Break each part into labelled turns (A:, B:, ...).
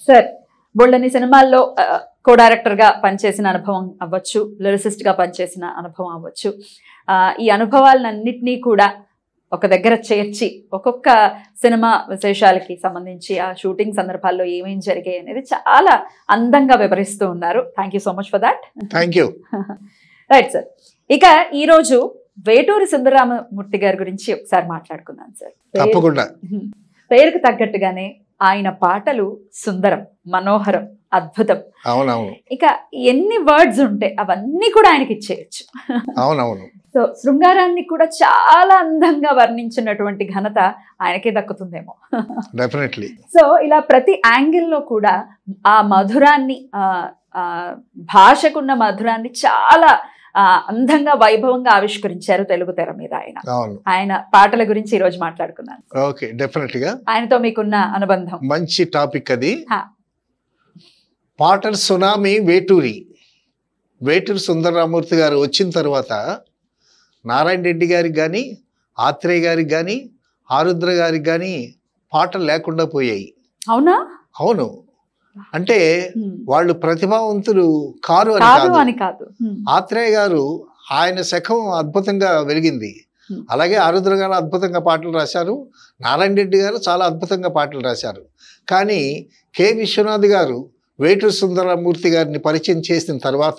A: Sir బోల్డని సినిమాల్లో co director గా పనిచేసిన అనుభవం అవ్వచ్చు లిరిసిస్ట్ గా పనిచేసిన అనుభవం అవ్వచ్చు ఆ, ఈ అనుభవాలన్నింటినీ కూడా ఒక దగ్గర చేర్చి ఒక్కొక్క సినిమా విశేషాలకి సంబంధించి ఆ షూటింగ్ సందర్భాల్లో ఏమేం జరిగాయి అనేది చాలా అందంగా వివరిస్తూ ఉన్నారు thank you so much for that
B: thank you
A: right sir ఇక ఈ రోజు వేటూరి సుందరరామమూర్తి గారి గురించి ఒకసారి మాట్లాడుకుందాం సార్ పేరు-
B: తప్పకుండా
A: పేరుకు తగ్గట్టుగానే ఆయన పాటలు సుందరం మనోహరం అద్భుతం
B: అవునవును
A: ఇక ఎన్ని వర్డ్స్ ఉంటే అవన్నీ కూడా ఆయనకి ఇచ్చేయచ్చు
B: అవునవును
A: సో శృంగారాన్ని కూడా చాలా అందంగా వర్ణించినటువంటి ఘనత ఆయనకే దక్కుతుందేమో
B: డెఫినెట్లీ
A: సో ఇలా ప్రతి యాంగిల్లో కూడా ఆ మధురాన్ని ఆ, ఆ, భాషకున్న మధురాన్ని చాలా ఆ, అందంగా వైభవంగా ఆవిష్కరించారు తెలుగు తెర మీద ఆయన
B: అవును
A: ఆయన పాటల గురించి ఈ రోజు మాట్లాడుకున్నాను
B: ఓకే డెఫినెట్ గా
A: ఆయనతో మీకున్న అనుబంధం
B: మంచి టాపిక్ అది
A: హా.
B: పాటల సునామీ వేటూరి వేటూరి సుందరరామూర్తి గారు వచ్చిన తర్వాత నారాయణ రెడ్డి గారికి కానీ ఆత్రేయ గారికి కానీ ఆరుద్ర గారికి కానీ పాటలు లేకుండా పోయాయి
A: అవునా
B: అవును అంటే
A: హ్మ్.
B: వాళ్ళు ప్రతిభావంతులు కారు అని
A: కాదు
B: కాదు
A: అని కాదు హ్మ్.
B: ఆత్రేయ గారు ఆయన శకం అద్భుతంగా వెలిగింది
A: Hmm.
B: అలాగే ఆరుద్ర గారు అద్భుతంగా పాటలు రాశారు నారాయణ రెడ్డి గారు చాలా అద్భుతంగా పాటలు రాశారు కానీ కె విశ్వనాథ్ గారు వేటూరు సుందరమూర్తి గారిని పరిచయం చేసిన తర్వాత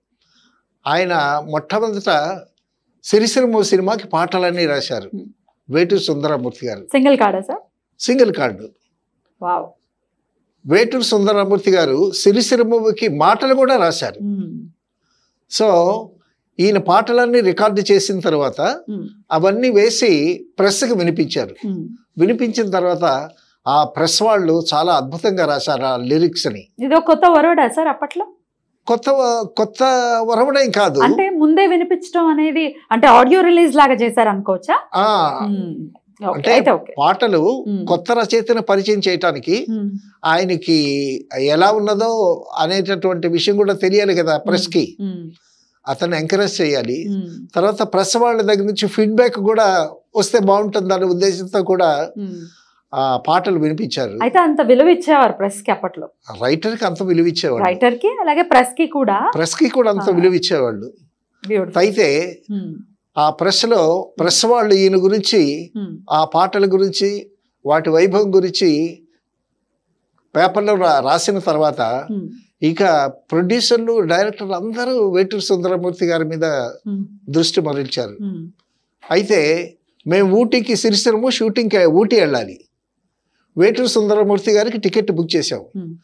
B: ఆయన మొట్టమొదట సిరిసిరిమో సినిమాకి పాటలన్నీ రాశారు
A: Hmm.
B: వేటూరు సుందరమూర్తి గారు
A: సింగిల్ కాడా sir
B: single card
A: wow
B: Veturi Sundaramurthy garu సిరిసిరిమోకి మాటలు కూడా రాశారు
A: హ్మ్.
B: సో ఈయన పాటలన్నీ రికార్డు చేసిన తర్వాత
A: హ్మ్.
B: అవన్నీ వేసి ప్రెస్కి వినిపించారు
A: హ్మ్.
B: వినిపించిన తర్వాత ఆ ప్రెస్ వాళ్ళు చాలా అద్భుతంగా రాశారు ఆ లిరిక్స్ని
A: ఇది ఒక కొత్త వరవడా సార్ అప్పట్లో
B: కొత్త కొత్త వరవడేం కాదు
A: అంటే ముందే వినిపించడం అనేది అంటే ఆడియో రిలీజ్ లాగా చేశారు అనుకోవచ్చా
B: ఆ
A: హ్మ్. ఓకే,
B: అంటే
A: అయితే ఓకే
B: పాటలు
A: Hmm.
B: కొత్త రచయితను పరిచయం చేయటానికి
A: హ్మ్.
B: ఆయనకి ఎలా ఉన్నదో అనేటటువంటి విషయం కూడా తెలియాలి కదా ప్రెస్కి
A: హ్మ్.
B: అతను ఎంకరేజ్ చేయాలి
A: హ్మ్.
B: తర్వాత ప్రెస్ వాళ్ళ దగ్గర నుంచి ఫీడ్బ్యాక్ కూడా వస్తే బాగుంటుంది అనే ఉద్దేశంతో కూడా
A: హ్మ్.
B: ఆ పాటలు వినిపించారు
A: అయితే అంత విలువ ఇచ్చేవారు ప్రెస్ కి అప్పట్లో
B: రైటర్కి అంత విలువ ఇచ్చేవాళ్ళు
A: రైటర్ కి అలాగే ప్రెస్ కి కూడా
B: ప్రెస్కి కూడా అంత
A: ఆ.
B: విలువ ఇచ్చేవాళ్ళు
A: బ్యూటిఫుల్
B: అయితే ఆ ప్రెస్లో ప్రెస్ వాళ్ళు ఈయన గురించి ఆ పాటల గురించి వాటి వైభవం గురించి పేపర్లో రా- రాసిన తర్వాత ఇక ప్రొడ్యూసర్లు డైరెక్టర్లు అందరూ వేటూరు సుందరమూర్తి గారి మీద దృష్టి మరల్చారు అయితే మేము ఊటీకి సిరిసిరము షూటింగ్కి ఊటీ వెళ్ళాలి వేటూరు సుందరమూర్తి గారికి టికెట్ బుక్ చేశాం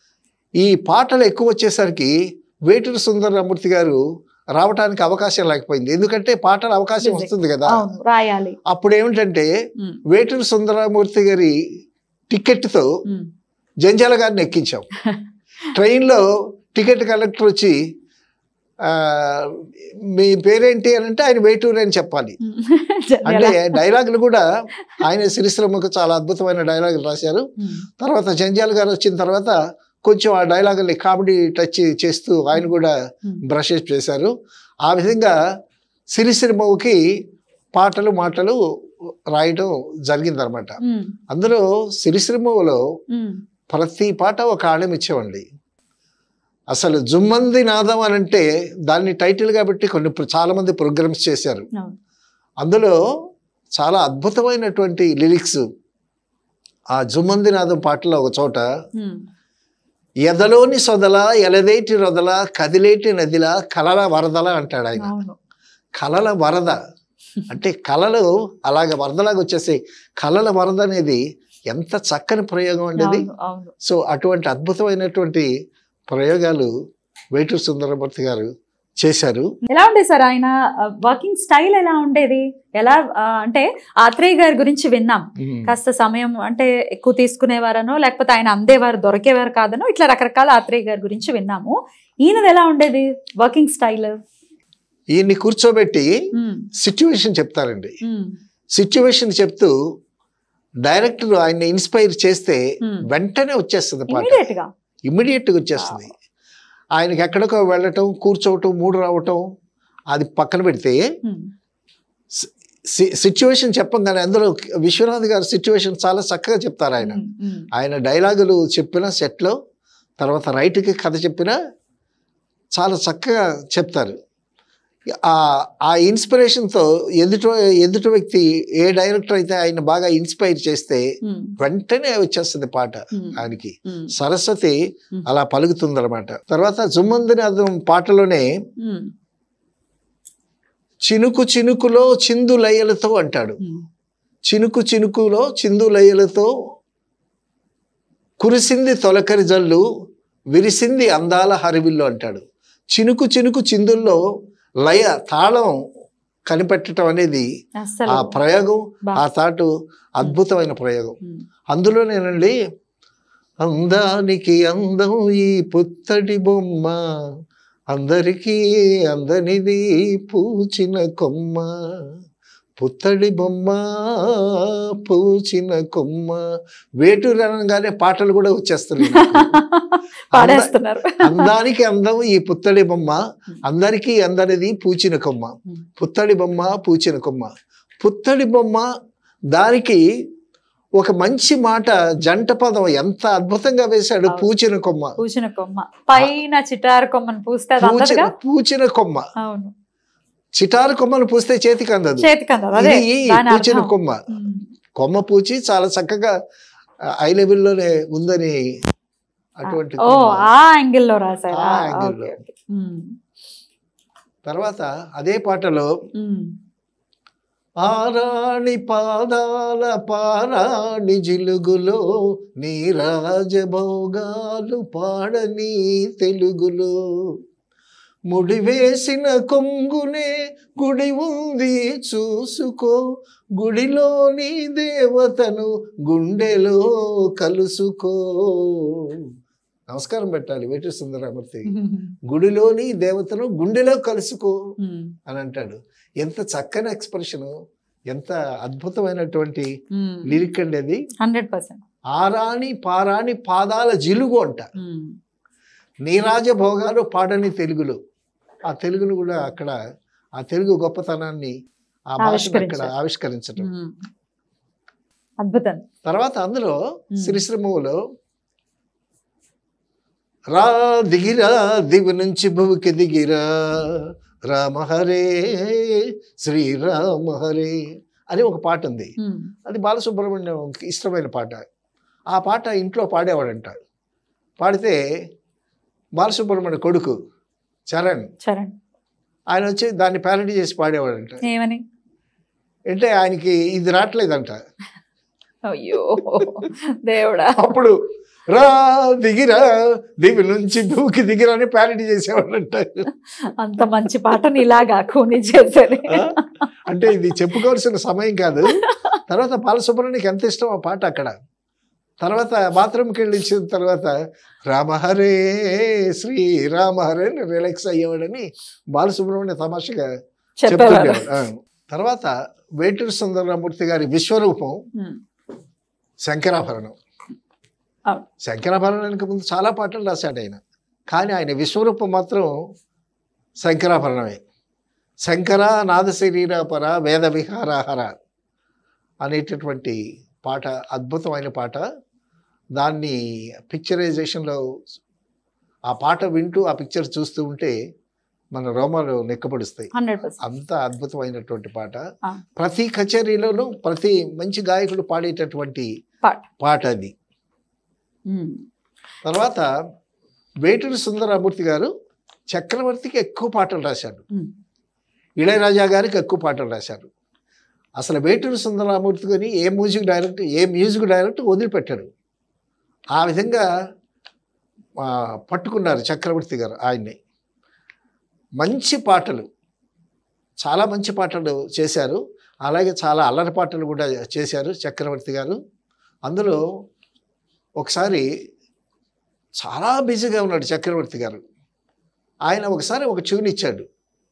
B: ఈ పాటలు ఎక్కువ వచ్చేసరికి వేటూరు సుందరమూర్తి గారు రావడానికి అవకాశం లేకపోయింది ఎందుకంటే పాటల అవకాశం
A: Music.
B: వస్తుంది కదా
A: అవును రాయాలి
B: అప్పుడు ఏమిటంటే
A: ఉమ్,
B: వేటూరు సుందరమూర్తి గారి టికెట్తో
A: ఉమ్.
B: జంజాల గారిని ఎక్కించాం ట్రైన్లో టికెట్ కలెక్టర్ వచ్చి ఆ, మీ పేరేంటి అని అంటే ఆయన వేటూరు అని చెప్పాలి అంటే
A: ఎలా?
B: డైలాగులు కూడా ఆయన సిరిశ్రమకు చాలా అద్భుతమైన డైలాగులు రాశారు
A: ఉమ్,
B: తర్వాత జంజాల్ గారు వచ్చిన తర్వాత కొంచెం ఆ డైలాగుల్ని కామెడీ టచ్ చేస్తూ ఆయన కూడా
A: ఉమ్,
B: బ్రషెస్ చేశారు ఆ విధంగా సిరిసిరిమవుకి పాటలు మాటలు రాయడం జరిగిందనమాట
A: ఉమ్,
B: అందులో సిరిసిరిమవులో
A: ఉమ్,
B: ప్రతి పాట ఒక ఆళం ఇచ్చేవండి అసలు జుమ్మంది నాదం అని అంటే దాన్ని టైటిల్గా పెట్టి కొన్ని ప్ర- చాలా మంది ప్రోగ్రామ్స్ చేశారు
A: అవును.
B: అందులో చాలా అద్భుతమైనటువంటి లిరిక్స్ ఆ జుమ్మంది నాదం పాటలో ఒక చోట
A: ఉమ్,
B: ఎదలోని సొదల ఎలదేటి రొదల కదిలేటి నదిల కలల వరదల అంటాడు ఆయన
A: అవును
B: కలల వరద అంటే కళలు అలాగ వరదలాగా వచ్చేసాయి కళల వరద అనేది ఎంత చక్కని ప్రయోగం అండి అది
A: అవును అవును
B: సో అటువంటి అద్భుతమైనటువంటి ప్రయోగాలు వేటూరు సుందరమూర్తి గారు చేశారు
A: ఎలా ఉండేది సార్ ఆయన వర్కింగ్ స్టైల్ ఎలా ఉండేది ఎలా ఆ, అంటే ఆత్రేయ గారి గురించి విన్నాం కాస్త సమయం అంటే ఎక్కువ తీసుకునేవారనో లేకపోతే ఆయన అందేవారు దొరికేవారు కాదనో ఇట్లా రకరకాల ఆత్రేయ గారి గురించి విన్నాము ఈయనది ఎలా ఉండేది వర్కింగ్ స్టైల్
B: ఈయన్ని కూర్చోబెట్టి సిచ్యువేషన్ చెప్తారండి సిచ్యువేషన్ చెప్తూ డైరెక్టర్ ఆయన్ని ఇన్స్పైర్ చేస్తే వెంటనే వచ్చేస్తుంది పాట
A: ఇమీడియట్ గా
B: ఇమ్మీడియట్గా వచ్చేస్తుంది ఆయనకి ఎక్కడికో వెళ్ళటం కూర్చోవటం మూడు రావటం అది పక్కన పెడితే
A: ఉమ్,
B: సిచ్యువేషన్ చెప్పంగానే అందులో విశ్వనాథ్ గారు సిచ్యువేషన్ చాలా చక్కగా చెప్తారు ఆయన
A: ఉమ్, ఉమ్,
B: ఆయన డైలాగులు చెప్పిన సెట్లో తర్వాత రైట్కి కథ చెప్పినా చాలా చక్కగా చెప్తారు ఆ ఆ ఇన్స్పిరేషన్తో ఎదుట ఎదుటి వ్యక్తి ఏ డైరెక్టర్ అయితే ఆయన బాగా ఇన్స్పైర్ చేస్తే
A: ఉమ్,
B: వెంటనే వచ్చేస్తుంది పాట
A: ఉమ్,
B: ఆయనకి
A: ఉమ్,
B: సరస్వతి
A: Hmm.
B: అలా పలుకుతుందన్నమాట తర్వాత జుమ్మందిని అదం పాటలోనే
A: ఉమ్,
B: చినుకు చినుకులో చిందు లయలతో అంటాడు
A: ఉమ్,
B: చినుకు చినుకులో చిందు లయలతో కురిసింది తొలకరి జల్లు విరిసింది అందాల హరివిల్లు అంటాడు చినుకు చినుకు చిందుల్లో లయ తాళం కనిపెట్టడం అనేది
A: అస్సలు
B: ఆ ప్రయోగం
A: బా-
B: ఆ తాటు అద్భుతమైన ప్రయోగం
A: ఉమ్,
B: అందులోనేనండి అందానికి అందం ఈ పుత్తడి బొమ్మ అందరికీ అందనిది పూచిన కొమ్మ పుత్తడి బొమ్మ పూచిన కొమ్మ వేటూరు అనగానే పాటలు కూడా వచ్చేస్తున్నాయి
A: పాడేస్తున్నారు
B: అందానికి అందం ఈ పుత్తడి బొమ్మ అందరికీ అందరిది పూచిన కొమ్మ పుత్తడి బొమ్మ పూచిన కొమ్మ పుత్తడి బొమ్మ దానికి ఒక మంచి మాట జంట పదం ఎంత అద్భుతంగా వేశాడు
A: అవును.
B: పూచిన కొమ్మ
A: పూసిన కొమ్మ పైన చిటారు కొమ్మని పూస్తే అది
B: పూచిన
A: అందదుగా
B: పూచిన కొమ్మ
A: అవును
B: చిటారు కొమ్మను పూస్తే చేతికి అందదు
A: చేతికి అందదు అదే
B: ఇది
A: దాని
B: పూచిన
A: అర్థం.
B: కొమ్మ
A: ఉమ్,
B: కొమ్మ పూచి చాలా చక్కగా ఐ లెవెల్లోనే ఉందని అటువంటి
A: ఓ
B: కొమ్మ.
A: ఆ యాంగిల్ లో రాశారా
B: ఆ angle లో.
A: Okay, okay. ఉమ్,
B: తర్వాత అదే పాటలో
A: ఉమ్,
B: ఆరాణి పాదాల పారాణి జిలుగులో నీ రాజభోగాలు పాడని తెలుగులో ముడివేసిన కొంగునే గుడి ఉంది చూసుకో గుడిలోని దేవతను గుండెలో కలుసుకో నమస్కారం పెట్టాలి వేటి సుందరామూర్తి గుడిలోని దేవతను గుండెలో కలుసుకో
A: ఉమ్,
B: అని అంటాడు ఎంత చక్కని ఎక్స్ప్రెషను ఎంత అద్భుతమైనటువంటి
A: ఉమ్,
B: లిరిక్ అండి అది
A: హండ్రెడ్ పర్సెంట్
B: ఆరాణి పారాణి పాదాల జిలుగు అంట
A: ఉమ్,
B: నీరాజ భోగాలు పాడని తెలుగులో ఆ తెలుగును కూడా అక్కడ ఆ తెలుగు గొప్పతనాన్ని ఆ భాషను అక్కడ
A: ఆవిష్కరించారు.
B: ఆవిష్కరించడం
A: ఉమ్. అద్భుతం
B: తర్వాత అందులో
A: Hmm.
B: శ్రీశ్రమములో రా దిగిరా దివి నుంచి భువికి దిగిరా రామ హరే శ్రీరామ హరే అని ఒక పాట ఉంది
A: ఉమ్,
B: అది బాలసుబ్రహ్మణ్యం ఇష్టమైన పాట ఆ పాట ఇంట్లో పాడేవాడంట పాడితే బాలసుబ్రహ్మణ్య కొడుకు చరణ్
A: చరణ్
B: ఆయన వచ్చి దాన్ని ప్యారడీ చేసి పాడేవాడంట
A: ఏమని
B: అంటే ఆయనకి ఇది రావట్లేదంట
A: అయ్యో దేవుడా
B: అప్పుడు రా దిగిరా దివి నుంచి భూకి దిగిరా అని ప్యారడీ చేసేవాడంట
A: అంత మంచి పాటని ఇలాగా కూని చేసేది
B: ఆ? అంటే ఇది చెప్పుకోవాల్సిన సమయం కాదు తర్వాత బాలసుబ్రహ్మణ్యకి ఎంత ఇష్టం ఆ పాట అక్కడ తర్వాత బాత్రూమ్కి వెళ్ళి ఇచ్చిన తర్వాత రామహరే శ్రీ రామహరే అని రిలాక్స్ అయ్యేవాడని బాలసుబ్రహ్మణ్య తమాషగా
A: చెప్పేవారు
B: చెప్తుండేవాడు ఆ. తర్వాత వేటూరు సుందరరామూర్తి గారి విశ్వరూపం
A: ఉమ్,
B: శంకరాభరణం
A: అవును.
B: శంకరాభరణానికి ముందు చాలా పాటలు రాశాడు ఆయన కానీ ఆయన విశ్వరూపం మాత్రం శంకరాభరణమే శంకర నాద శరీరాపర వేద విహారహర అనేటటువంటి పాట అద్భుతమైన పాట దాన్ని పిక్చరైజేషన్లో ఆ పాట వింటూ ఆ పిక్చర్ చూస్తూ ఉంటే మన రోమాలు నెక్కబడుస్తాయి
A: హండ్రెడ్ పర్సెంట్
B: అంత అద్భుతమైనటువంటి పాట
A: ఆ.
B: ప్రతి కచేరీలోనూ ప్రతి మంచి గాయకుడు పాడేటటువంటి
A: పాట.
B: పాట అది
A: ఉమ్,
B: తర్వాత వేటూరి సుందరమూర్తి గారు చక్రవర్తికి ఎక్కువ పాటలు రాశాడు
A: ఉమ్,
B: ఇళయరాజా గారికి ఎక్కువ పాటలు రాశారు అసలు వేటూరి సుందరమూర్తి గారిని ఏ మ్యూజిక్ డైరెక్టర్ ఏ మ్యూజిక్ డైరెక్టర్ వదిలిపెట్టాడు ఆ విధంగా ఆ, పట్టుకున్నారు చక్రవర్తి గారు ఆయన్ని మంచి పాటలు చాలా మంచి పాటలు చేశారు అలాగే చాలా అల్లరి పాటలు కూడా చేశారు చక్రవర్తి గారు అందులో ఒకసారి చాలా బిజీగా ఉన్నాడు చక్రవర్తి గారు ఆయన ఒకసారి ఒక ట్యూన్ ఇచ్చాడు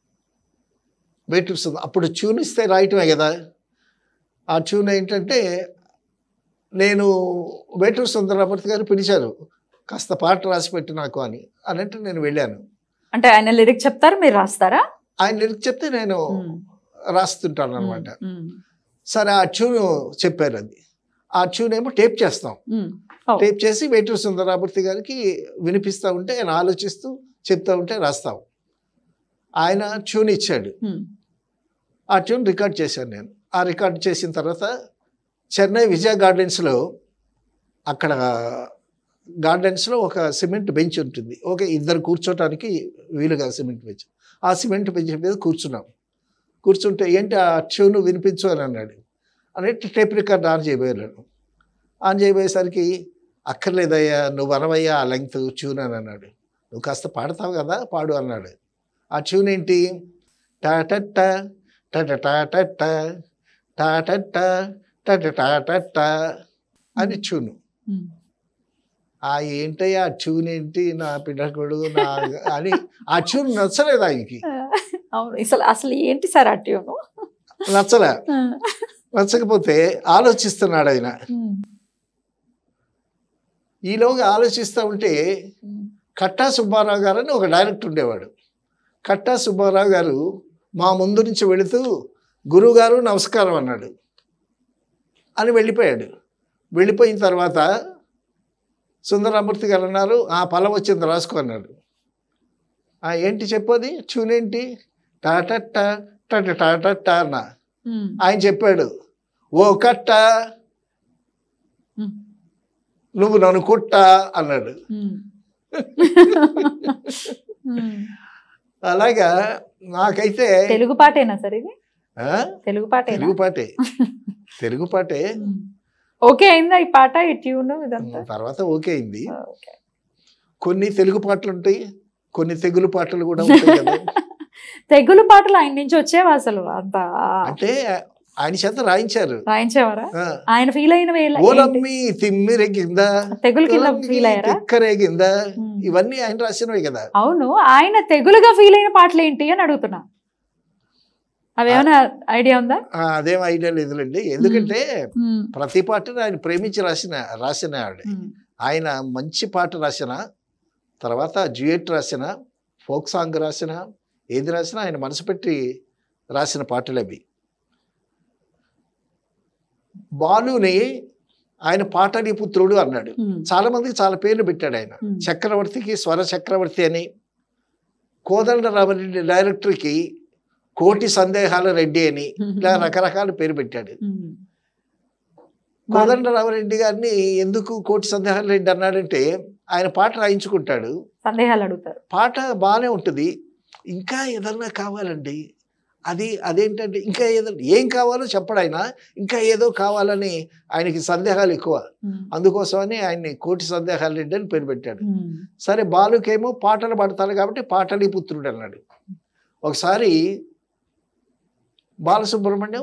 B: వేటూరు సుందర అప్పుడు ట్యూన్ ఇస్తే రాయటమే కదా ఆ ట్యూన్ ఏంటంటే నేను వేటూరు సుందరమూర్తి గారు పిలిచారు కాస్త పాట రాసి పెట్టి నాకు అని అని అంటే నేను వెళ్ళాను
A: అంటే ఆయన లిరిక్ చెప్తారు మీరు రాస్తారా
B: ఆయన లిరిక్ చెప్తే నేను
A: ఉమ్,
B: రాస్తుంటాను అనమాట
A: ఉమ్,
B: సరే ఆ ట్యూన్ చెప్పారు అది ఆ ట్యూన్ ఏమో టేప్ చేస్తాం
A: ఉమ్. ఓ.
B: టేప్ చేసి వేటూరు సుందరామూర్తి గారికి వినిపిస్తూ ఉంటే ఆయన ఆలోచిస్తూ చెప్తా ఉంటే రాస్తాం ఆయన ట్యూన్ ఇచ్చాడు
A: ఉమ్.
B: ఆ ట్యూన్ రికార్డ్ చేశాను నేను ఆ రికార్డ్ చేసిన తర్వాత చెన్నై విజయ గార్డెన్స్లో అక్కడ గార్డెన్స్లో ఒక సిమెంట్ బెంచ్ ఉంటుంది ఓకే ఇద్దరు కూర్చోటానికి వీలుగా సిమెంట్ బెంచ్ ఆ సిమెంట్ బెంచ్ మీద కూర్చున్నాం కూర్చుంటే ఏంటి ఆ ట్యూన్ వినిపించు అని అన్నాడు అన్నట్టు టేప్ రికార్డ్ ఆన్ చేయబోయాను ఆన్ చేయబోయేసరికి అక్కర్లేదయ్యా నువ్వు అనవయ్యా ఆ లెంగ్త్ ట్యూన్ అని అన్నాడు నువ్వు కాస్త పాడతావు కదా పాడు అన్నాడు ఆ ట్యూన్ ఏంటి టాటట్ట టటటాటట్ట టాటట్ట టటటాటట్ట అని ట్యూను
A: ఉమ్.
B: ఆ ఏంటయ్యా ఆ ట్యూన్ ఏంటి నా పిల్లకుడు నా అని ఆ ట్యూన్ నచ్చలేదు ఆయనకి
A: అవును అసలు అసలు ఏంటి సార్ ఆ ట్యూన్
B: నచ్చలే నచ్చకపోతే ఆలోచిస్తున్నాడు ఆయన ఈలోగా ఆలోచిస్తూ ఉంటే కట్టా సుబ్బారావు గారు అని ఒక డైరెక్టర్ ఉండేవాడు కట్టా సుబ్బారావు గారు మా ముందు నుంచి వెళుతూ గురువుగారు నమస్కారం అన్నాడు అని వెళ్ళిపోయాడు వెళ్ళిపోయిన తర్వాత సుందరమూర్తి గారు అన్నారు ఆ పొలం వచ్చింది రాసుకో అన్నాడు "ఆ, ఏంటి చెప్పది ట్యూన్ ఏంటి టాటట్ట టట టాటట్ట అన్న ఆయన చెప్పాడు ఓ కట్ట నువ్వు నన్ను కుట్ట అన్నాడు అలాగా నాకైతే
A: తెలుగు పాటేనా సార్ ఇది
B: ఆ?
A: తెలుగు పాటేనా
B: తెలుగు పాటే తెలుగు పాటే
A: ఉమ్. ఓకే అయిందా ఈ పాట ఈ ట్యూన్ ఇదంతా
B: తర్వాత ఓకే అయింది
A: ఓకే
B: కొన్ని తెలుగు పాటలు ఉంటాయి కొన్ని తెగులు పాటలు కూడా ఉంటాయి కదా
A: తెగులు పాటలు ఆయన నుంచి వచ్చేవా అసలు అంత
B: అంటే ఆయన చేత రాయించారు
A: రాయించేవారా
B: ఆ,
A: ఆయన ఫీల్ అయిన వేళ ఏంటి?
B: ఓలమ్మి తిమ్మిరెగిందా
A: తెగులు కింద ఫీల్ అయ్యారా
B: తిక్కరేగిందా
A: ఉమ్.
B: ఇవన్నీ ఆయన రాసినవి కదా
A: అవును ఆయన తెగులుగా ఫీల్ అయిన పాటలు ఏంటి అని అడుగుతున్నా అవేమైనా ఐడియా ఉందా
B: ఆ, అదేం ఐడియా లేదులేండి ఎందుకంటే
A: ఉమ్,
B: ప్రతి పాటను ఆయన ప్రేమించి రాసిన రాసిన ఆవిడ
A: ఉమ్,
B: ఆయన మంచి పాట రాసిన తర్వాత డ్యూయట్ రాసిన ఫోక్ సాంగ్ రాసిన ఏది రాసినా ఆయన మనసు పెట్టి రాసిన పాటలు అవి బాలుని ఆయన పాటలి పుత్రుడు అన్నాడు
A: ఉమ్,
B: చాలా మందికి చాలా పేర్లు పెట్టాడు ఆయన
A: ఉమ్,
B: చక్రవర్తికి స్వర చక్రవర్తి అని కోదండ రామరెడ్డి డైరెక్టర్కి కోటి సందేహాల రెడ్డి అని ఇలా రకరకాల పేరు పెట్టాడు
A: ఉమ్,
B: కోదండ రామరెడ్డి గారిని ఎందుకు కోటి సందేహాల రెడ్డి అన్నాడంటే ఆయన పాట రాయించుకుంటాడు
A: సందేహాలు అడుగుతారు
B: పాట బాగానే ఉంటుంది ఇంకా ఏదన్నా కావాలండి అది అదేంటంటే ఇంకా ఏదో ఏం కావాలో చెప్పడు ఆయన ఇంకా ఏదో కావాలని ఆయనకి సందేహాలు ఎక్కువ
A: ఉమ్,
B: అందుకోసమని ఆయన్ని కోటి సందేహాలు రెడ్డి అని పేరు పెట్టాడు
A: ఉమ్,
B: సరే బాలుకేమో పాటలు పాడతాడు కాబట్టి పాటలి పుత్రుడు అన్నాడు ఒకసారి బాలసుబ్రహ్మణ్యం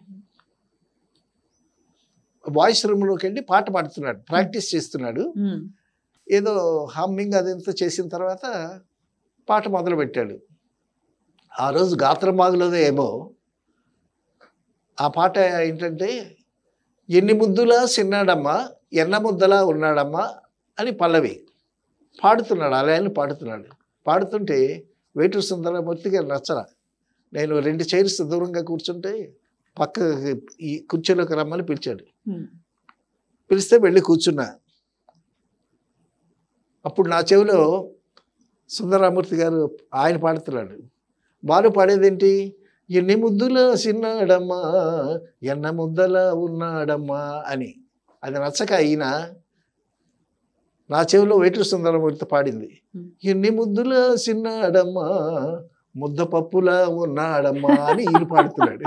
B: వాయిస్ రూమ్లోకి వెళ్ళి పాట పాడుతున్నాడు ప్రాక్టీస్ చేస్తున్నాడు
A: ఉమ్,
B: ఏదో హమ్మింగ్ అదంతా చేసిన తర్వాత పాట మొదలు పెట్టాడు ఆ రోజు గాత్రం బాగులేదో ఏమో ఆ పాట ఏంటంటే ఎన్ని ముద్దులా చిన్నాడమ్మా ఎన్న ముద్దలా ఉన్నాడమ్మా అని పల్లవి పాడుతున్నాడు అలా అని పాడుతున్నాడు పాడుతుంటే వేటూరు సుందరమూర్తి గారు నచ్చల నేను రెండు చైర్స్ దూరంగా కూర్చుంటే పక్క ఈ కుర్చీలోకి రమ్మని పిలిచాడు
A: ఉమ్,
B: పిలిస్తే వెళ్ళి కూర్చున్నా అప్పుడు నా చెవిలో సుందరరామూర్తి గారు ఆయన పాడుతున్నాడు బాలు పాడేదేంటి ఎన్ని ముద్దుల చిన్నాడమ్మా ఎన్న ముద్దల ఉన్నాడమ్మా అని అది నచ్చక అయిన నా చెవిలో వేటూరు సుందరమూర్తి పాడింది
A: ఉమ్.
B: ఎన్ని ముద్దుల చిన్నాడమ్మా ముద్ద పప్పులా ఉన్నాడమ్మా అని ఈయన పాడుతున్నాడు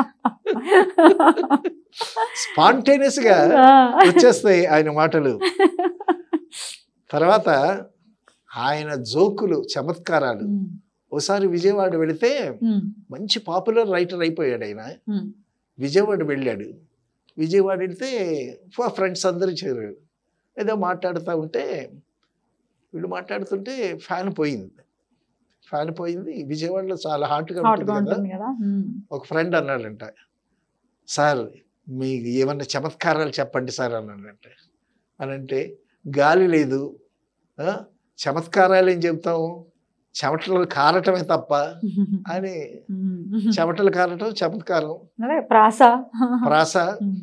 B: స్పాంటేనియస్ గా
A: ఆ.
B: వచ్చేస్తాయి ఆయన మాటలు తర్వాత ఆయన జోకులు చమత్కారాలు
A: ఉమ్,
B: ఒకసారి విజయవాడ వెళితే
A: ఉమ్,
B: మంచి పాపులర్ రైటర్ అయిపోయాడు ఆయన
A: ఉమ్,
B: విజయవాడ వెళ్ళాడు విజయవాడ వెళ్తే ఫ్రెండ్స్ అందరూ చేరారు ఏదో మాట్లాడుతూ ఉంటే వీళ్ళు మాట్లాడుతుంటే ఫ్యాన్ పోయింది ఫ్యాన్ పోయింది విజయవాడలో చాలా హాట్గా
A: హాట్
B: ఉంటుంది
A: గా
B: కదా
A: ఉంటుంది కదా ఉమ్,
B: ఒక ఫ్రెండ్ అన్నాడంట సార్ మీకు ఏమన్నా చమత్కారాలు చెప్పండి సార్ అన్నాడంట అని అంటే గాలి లేదు ఆ? చమత్కారాలు ఏం చెప్తాం చెమటలు కారటమే తప్ప అని
A: ఉమ్,
B: చెమటలు కారటం చమత్కారం
A: అదే ప్రాస
B: ప్రాస
A: ఉమ్,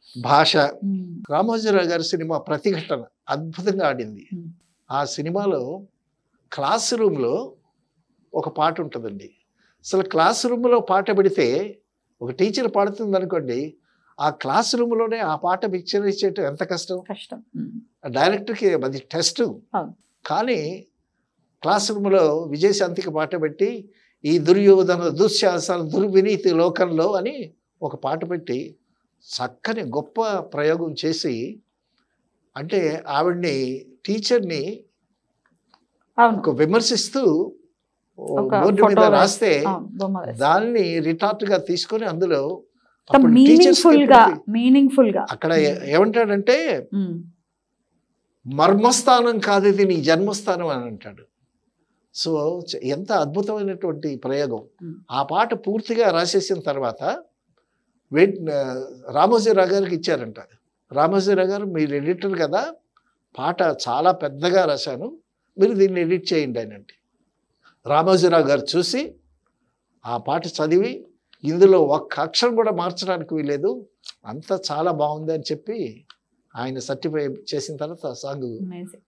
B: భాష
A: ఉమ్,
B: రామోజీరావు గారి సినిమా ప్రతిఘటన అద్భుతంగా ఆడింది
A: Hmm.
B: ఆ సినిమాలో క్లాస్ రూమ్లో ఒక పాట ఉంటుందండి అసలు క్లాస్ రూమ్లో పాట పెడితే ఒక టీచర్ పాడుతుంది అనుకోండి ఆ క్లాస్ రూమ్లోనే ఆ పాట పిక్చర్ ఇచ్చేయటం ఎంత కష్టం
A: కష్టం ఉమ్,
B: ఆ డైరెక్టర్కి అది టెస్ట్
A: అవును.
B: కానీ క్లాస్ రూమ్లో విజయశాంతికి పాట పెట్టి ఈ దుర్యోధన దుశ్శాసన దుర్వినీతి లోకంలో అని ఒక పాట పెట్టి చక్కని గొప్ప ప్రయోగం చేసి అంటే ఆవిడ్ని టీచర్ని
A: అవును
B: ఒక విమర్శిస్తూ
A: ఒక
B: బోర్డు మీద
A: photo
B: రాస్తే
A: అవును, బొమ్మ వేసి.
B: దాన్ని రిటార్ట్ గా తీసుకొని అందులో
A: ఎంత
B: అప్పుడు teachers కి
A: మీనింగ్ఫుల్ గా
B: ప్రతి-
A: మీనింగ్ఫుల్ గా
B: అక్కడ ఏ- ఏమంటాడంటే
A: ఉమ్,
B: మర్మస్థానం కాదు ఇది నీ జన్మస్థానం అని అంటాడు సో చ- ఎంత అద్భుతమైనటువంటి ప్రయోగం
A: Hmm.
B: ఆ పాట పూర్తిగా రాసేసిన తర్వాత వెయిట్ రామోజీరావు గారికి ఇచ్చారంట రామోజీరావు గారు మీరు ఎడిటర్ కదా పాట చాలా పెద్దగా రాశాను మీరు దీన్ని ఎడిట్ చేయండి అని అంటే రామోజీరావు గారు చూసి ఆ పాట చదివి ఇందులో ఒక్క అక్షరం కూడా మార్చడానికి వీలేదు అంతా చాలా బాగుంది అని చెప్పి ఆయన సర్టిఫై చేసిన తర్వాత ఆ సాంగ్
A: amazing.